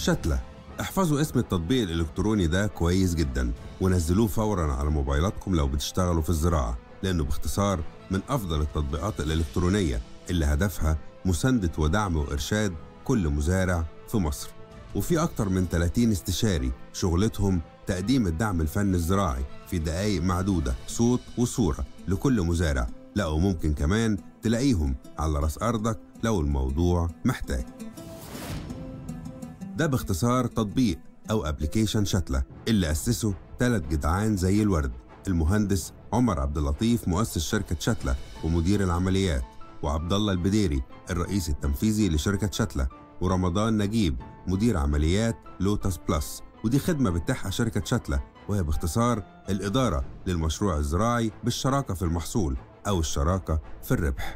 شتلة احفظوا اسم التطبيق الإلكتروني ده كويس جدا ونزلوه فورا على موبايلاتكم لو بتشتغلوا في الزراعة لأنه باختصار من أفضل التطبيقات الإلكترونية اللي هدفها مساندة ودعم وإرشاد كل مزارع في مصر وفي أكتر من 30 استشاري شغلتهم تقديم الدعم الفني الزراعي في دقايق معدودة صوت وصورة لكل مزارع لا وممكن كمان تلاقيهم على رأس أرضك لو الموضوع محتاج ده باختصار تطبيق أو أبليكيشن شتلة اللي أسسه ثلاث جدعان زي الورد المهندس عمر عبد اللطيف مؤسس شركة شتلة ومدير العمليات وعبد الله البديري الرئيس التنفيذي لشركة شتلة ورمضان نجيب مدير عمليات لوتس بلس ودي خدمة بتتيحها شركة شتلة وهي باختصار الإدارة للمشروع الزراعي بالشراكة في المحصول أو الشراكة في الربح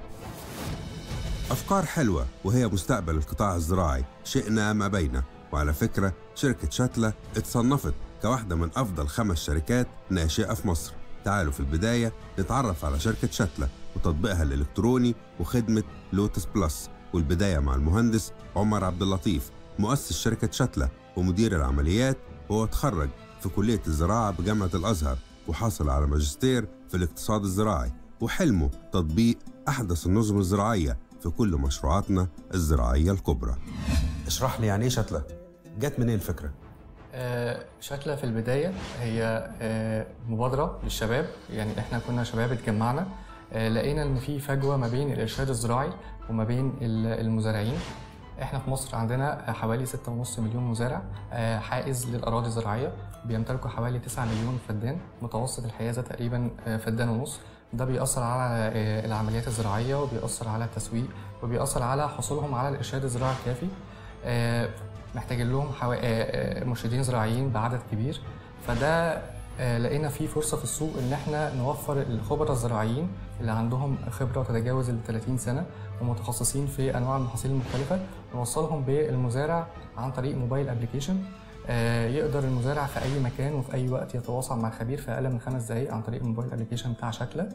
أفكار حلوة وهي مستقبل القطاع الزراعي شئنا ما بينا وعلى فكرة شركة شتلة اتصنفت كواحدة من أفضل خمس شركات ناشئة في مصر تعالوا في البداية نتعرف على شركة شتلة وتطبيقها الإلكتروني وخدمة لوتس بلس والبداية مع المهندس عمر عبد اللطيف مؤسس شركة شتلة ومدير العمليات وهو اتخرج في كلية الزراعة بجامعة الأزهر وحصل على ماجستير في الاقتصاد الزراعي وحلمه تطبيق أحدث النظم الزراعية في كل مشروعاتنا الزراعية الكبرى اشرح لي يعني ايه شتلة جت منين الفكرة آه، شكلها في البداية هي آه، مبادرة للشباب يعني احنا كنا شباب اتجمعنا آه، لقينا ان في فجوة ما بين الارشاد الزراعي وما بين ال- المزارعين احنا في مصر عندنا حوالي 6.5 مليون مزارع آه، حائز للاراضي الزراعيه بيمتلكوا حوالي 9 مليون فدان متوسط الحيازه تقريبا آه، فدان ونص ده بيأثر على آه، العمليات الزراعيه وبيأثر على التسويق وبيأثر على حصولهم على الارشاد الزراعي الكافي آه، محتاجين لهم حوا... آه، آه، مرشدين زراعيين بعدد كبير فده آه، لقينا في فرصه في السوق ان احنا نوفر الخبراء الزراعيين اللي عندهم خبره تتجاوز ال 30 سنه ومتخصصين في انواع المحاصيل المختلفه نوصلهم بالمزارع عن طريق موبايل ابلكيشن يقدر المزارع في اي مكان وفي اي وقت يتواصل مع الخبير في اقل من خمس دقائق عن طريق الموبايل ابلكيشن بتاع شكله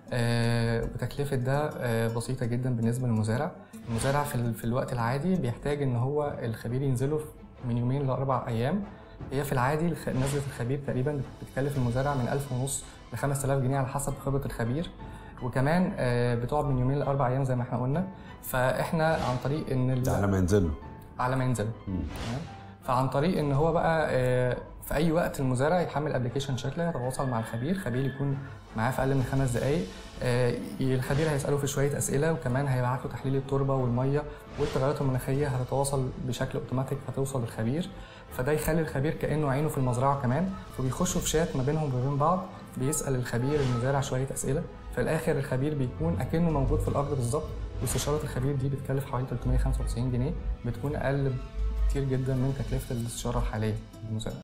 آه، وتكلفة ده آه، بسيطة جدا بالنسبة للمزارع المزارع في, ال- في الوقت العادي بيحتاج ان هو الخبير ينزله من يومين لأربع أيام هي في العادي الخ- نزلة الخبير تقريبا بتكلف المزارع من 1000 ونص ل 5000 جنيه على حسب خبرة الخبير وكمان آه، بتقعد من يومين لأربع أيام زي ما احنا قلنا فاحنا عن طريق ان ال- ده على ما ينزلوا على ما ينزل تمام؟ فعن طريق ان هو بقى آه، في اي وقت المزارع يحمل ابلكيشن شكله يتواصل مع الخبير خبير يكون معاه في اقل من خمس دقائق آه، الخبير هيساله في شويه اسئله وكمان هيبعت له تحليل التربه والميه والتغيرات المناخيه هتتواصل بشكل اوتوماتيك هتوصل للخبير فده يخلي الخبير كانه عينه في المزرعه كمان وبيخشوا في شات ما بينهم وبين بعض بيسال الخبير المزارع شويه اسئله في الاخر الخبير بيكون اكنه موجود في الارض بالظبط واستشاره الخبير دي بتكلف حوالي 395 جنيه بتكون اقل كتير جدا من تكلفه الاستشاره الحاليه للمزارع